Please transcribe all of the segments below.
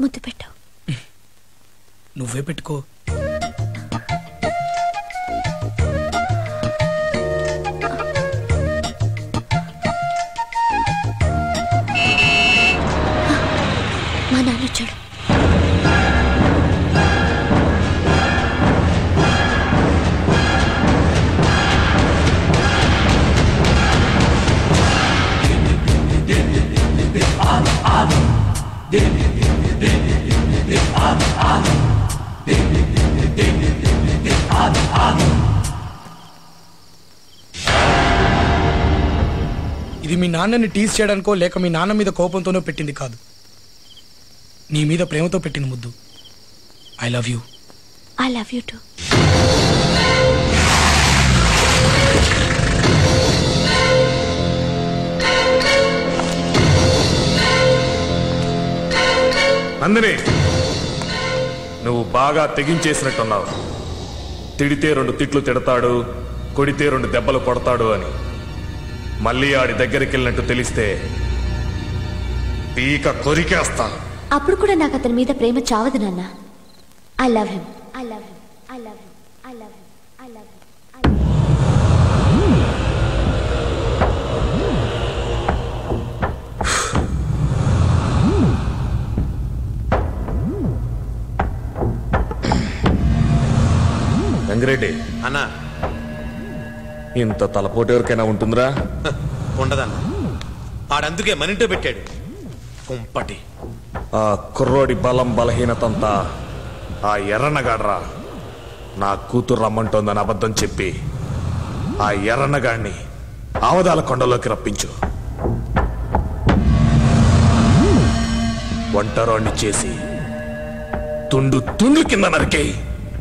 ముద్దు పెట్టు నువ్వే పెట్టుకో మా నాన్న వచ్చాడు ఇది మీ నాన్నని టీజ్ చేయడానికో లేక మీ నాన్న మీద కోపంతోనో పెట్టింది కాదు నీ మీద ప్రేమతో పెట్టిన ముద్దు I love you I love you too Nandini నువ్వు బాగా తెగించేసినట్టున్నావు తిడితే రెండు తిట్లు తిడతాడు కొడితే రెండు దెబ్బలు కొడతాడు అని మళ్ళీ ఆడి దగ్గరికి వెళ్ళినట్టు తెలిస్తే పీక కొరికేస్తాను అప్పుడు కూడా నాకు అతని మీద ప్రేమ చావదు నాన్న I love him I love him I love him I love him I love him Gangireddy అన్నా ఇంత తలపోటు ఎవరికైనా ఉంటుందిరా ఉండదన్న ఆడందుకే మనింటో పెట్టాడు కుంపటి ఆ కుర్రోడి బలం బలహీనతంతా ఆ ఎర్రనగాడ్రా నా కూతురు రమ్మంటోందని అబద్ధం చెప్పి ఆ ఎర్రనగాడిని ఆవదాల కొండలోకి రప్పించు ఒంటరోణ్ణి చేసి తుండు తుండు కింద నరికేయి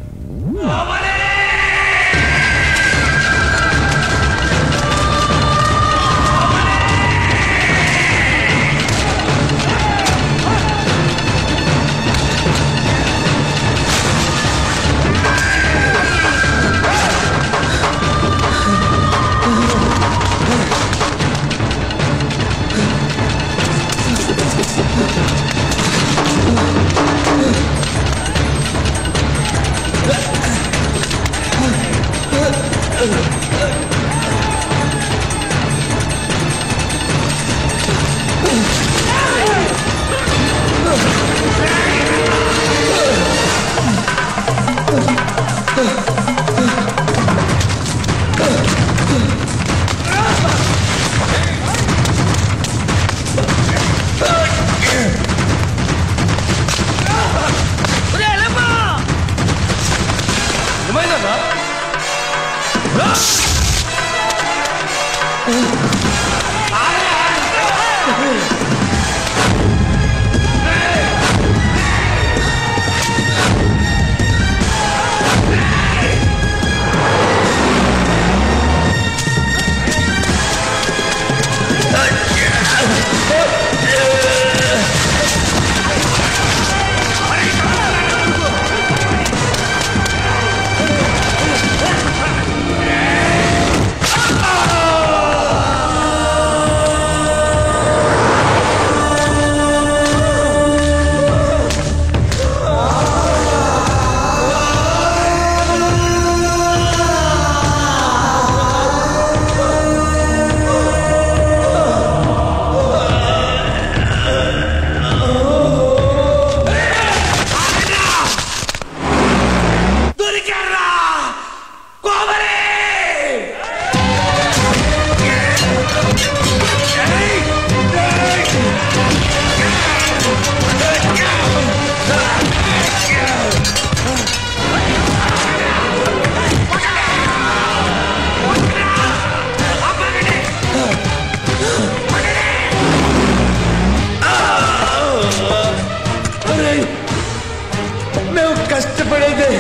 మేము కష్టపడేదే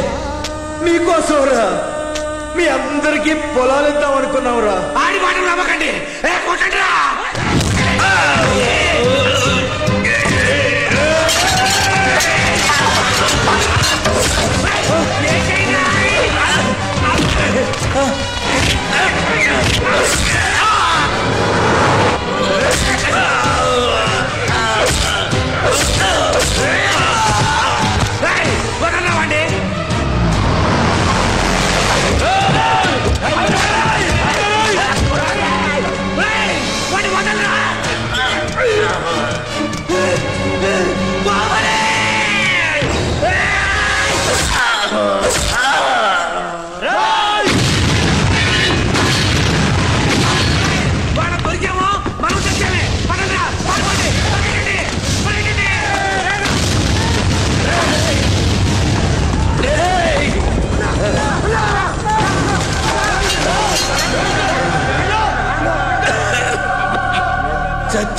మీకోసంరా మీ అందరికీ పొలాలు ఇద్దాం అనుకున్నావురా ఆడి మాటలు నమ్మకండి ఏ కొట్టండి రా ఆ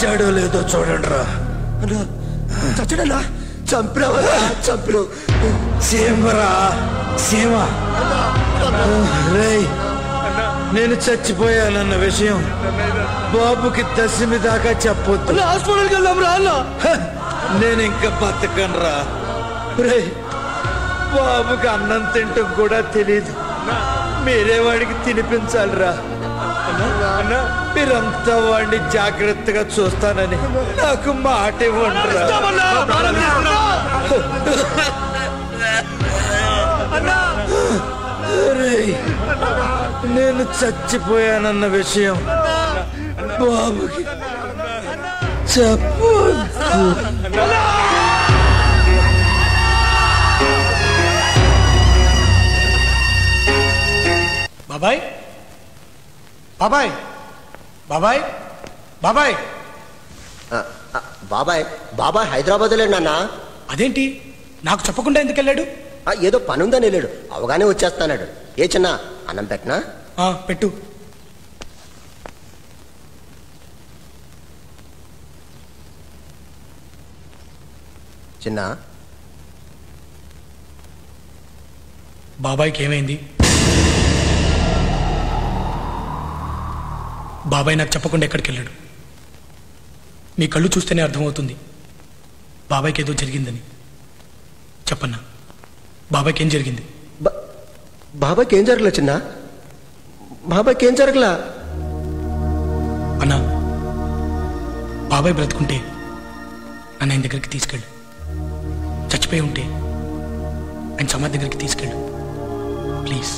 చచ్చాడో లేదో చూడండి రా చచ్చడన్నా చంపినావా చంపినావు సీమరా సీమ రేయ్ నేను చచ్చిపోయానన్న విషయం బాబుకి దశమి దాకా చెప్పొద్దు హాస్పిటల్కి వెళ్దాం రా అన్న హ! నేను ఇంకా బతకనరా రేయ్ బాబుకి అన్నం తింటం కూడా తెలియదు మీరే వాడికి తినిపించాలిరా మీరంతా వాడిని జాగ్రత్తగా చూస్తానని నాకు మాట ఇవ్వండిరా రేయ్, నేను చచ్చిపోయానన్న విషయం బాబుకి చెప్పొద్దు బాబాయ్ బాబాయ్ బాబాయ్ బాబాయ్ బాబాయ్ బాబాయ్ హైదరాబాద్ లేడన్నా అదేంటి నాకు చెప్పకుండా ఎందుకు వెళ్ళాడు ఏదో పని ఉందని వెళ్ళాడు అవగానే వచ్చేస్తానాడు ఏ చిన్న అన్నం పెట్టనా ఆ, పెట్టు చిన్న బాబాయ్కి ఏమైంది బాబాయ్ నాకు చెప్పకుండా ఎక్కడికి వెళ్ళాడు మీ కళ్ళు చూస్తేనే అర్థమవుతుంది బాబాయ్కి ఏదో జరిగిందని చెప్పన్నా బాబాయ్కి ఏం జరిగింది బా- బాబాయ్కి ఏం జరగలే చిన్న బాబాయ్కి ఏం జరగలా అన్నా బాబాయ్ బ్రతుకుంటే నన్ను ఆయన దగ్గరికి తీసుకెళ్ళు చచ్చిపోయి ఉంటే ఆయన సమాధి దగ్గరికి తీసుకెళ్ళు ప్లీజ్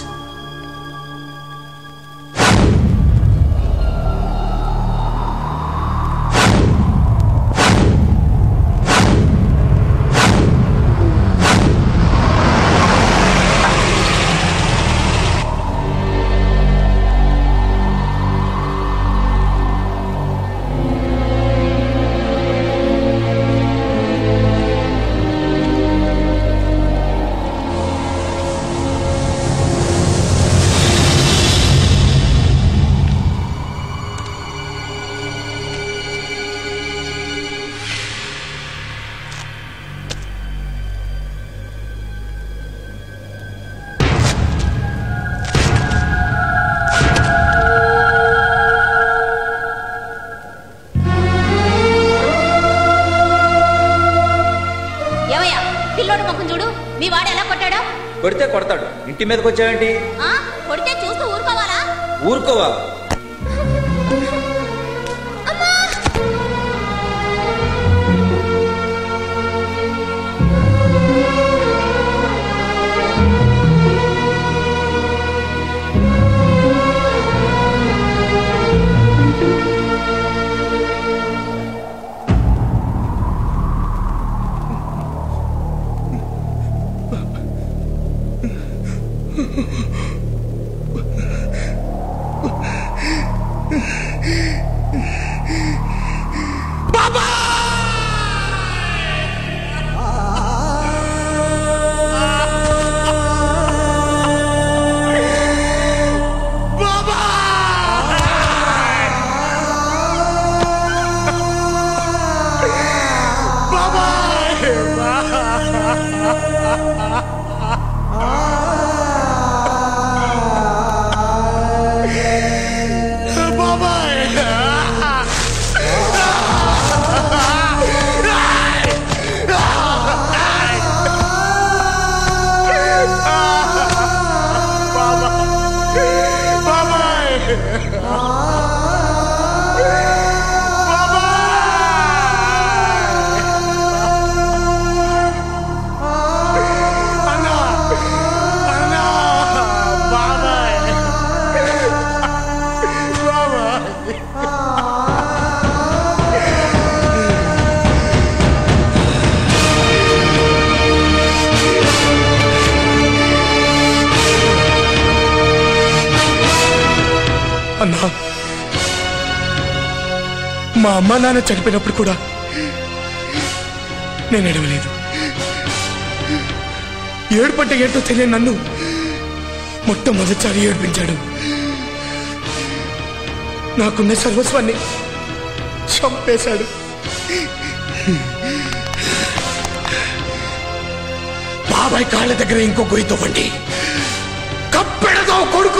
ఏమయ్యా పిల్లోడు ముఖం చూడు మీ వాడు ఎలా కొట్టాడో కొడితే కొడతాడు ఇంటి మీదకి వచ్చావేంటి ఆ కొడితే చూస్తూ ఊరుకోవాలా ఊరుకోవా అన్నా మా అమ్మ నాన్న చనిపోయినప్పుడు కూడా నేను ఎడవలేదు ఏడుపంటే ఏంటో తెలియని నన్ను మొట్టమొదటిసారి ఏడిపించాడు నాకున్న సర్వస్వాన్ని చంపేశాడు బాబాయ్ కాళ్ళ దగ్గర ఇంకో గొయ్యి తవ్వండి కప్పెడతో కొడుకు